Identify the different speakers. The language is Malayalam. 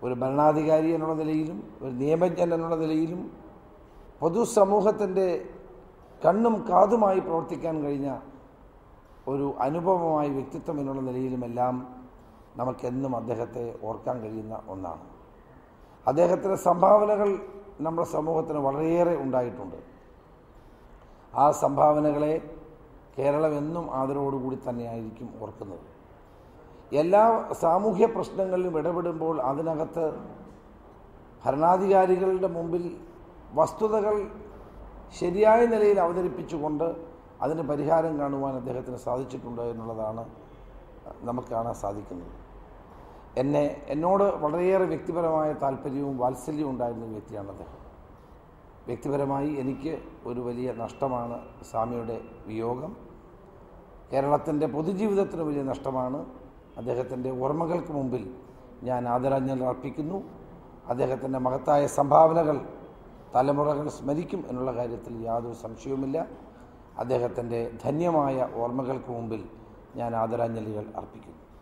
Speaker 1: ഒരു ഭരണാധികാരി എന്നുള്ള നിലയിലും ഒരു നിയമജ്ഞൻ എന്നുള്ള നിലയിലും പൊതുസമൂഹത്തിൻ്റെ കണ്ണും കാതുമായി പ്രവർത്തിക്കാൻ കഴിഞ്ഞ ഒരു അനുഭവമായ വ്യക്തിത്വം എന്നുള്ള നിലയിലുമെല്ലാം നമുക്കെന്നും അദ്ദേഹത്തെ ഓർക്കാൻ കഴിയുന്ന ഒന്നാണ് അദ്ദേഹത്തിൻ്റെ സംഭാവനകൾ നമ്മുടെ സമൂഹത്തിന് വളരെയേറെ ഉണ്ടായിട്ടുണ്ട് ആ സംഭാവനകളെ കേരളം എന്നും ആദരവോടുകൂടി തന്നെയായിരിക്കും ഓർക്കുന്നത് എല്ലാ സാമൂഹ്യ പ്രശ്നങ്ങളിലും ഇടപെടുമ്പോൾ അതിനകത്ത് ഭരണാധികാരികളുടെ മുമ്പിൽ വസ്തുതകൾ ശരിയായ നിലയിൽ അവതരിപ്പിച്ചുകൊണ്ട് അതിന് പരിഹാരം കാണുവാൻ അദ്ദേഹത്തിന് സാധിച്ചിട്ടുണ്ട് എന്നുള്ളതാണ് നമുക്ക് കാണാൻ സാധിക്കുന്നത് എന്നെ എന്നോട് വളരെയേറെ വ്യക്തിപരമായ താല്പര്യവും വാത്സല്യവും ഉണ്ടായിരുന്ന ഒരു വ്യക്തിയാണ് അദ്ദേഹം വ്യക്തിപരമായി എനിക്ക് ഒരു വലിയ നഷ്ടമാണ് സ്വാമിയുടെ വിയോഗം കേരളത്തിൻ്റെ പൊതുജീവിതത്തിന് വലിയ നഷ്ടമാണ് അദ്ദേഹത്തിൻ്റെ ഓർമ്മകൾക്ക് മുമ്പിൽ ഞാൻ ആദരാഞ്ജലി അർപ്പിക്കുന്നു അദ്ദേഹത്തിൻ്റെ മഹത്തായ സംഭാവനകൾ തലമുറകൾ സ്മരിക്കും എന്നുള്ള കാര്യത്തിൽ യാതൊരു സംശയവുമില്ല അദ്ദേഹത്തിൻ്റെ ധന്യമായ ഓർമ്മകൾക്ക് മുമ്പിൽ ഞാൻ ആദരാഞ്ജലികൾ അർപ്പിക്കുന്നു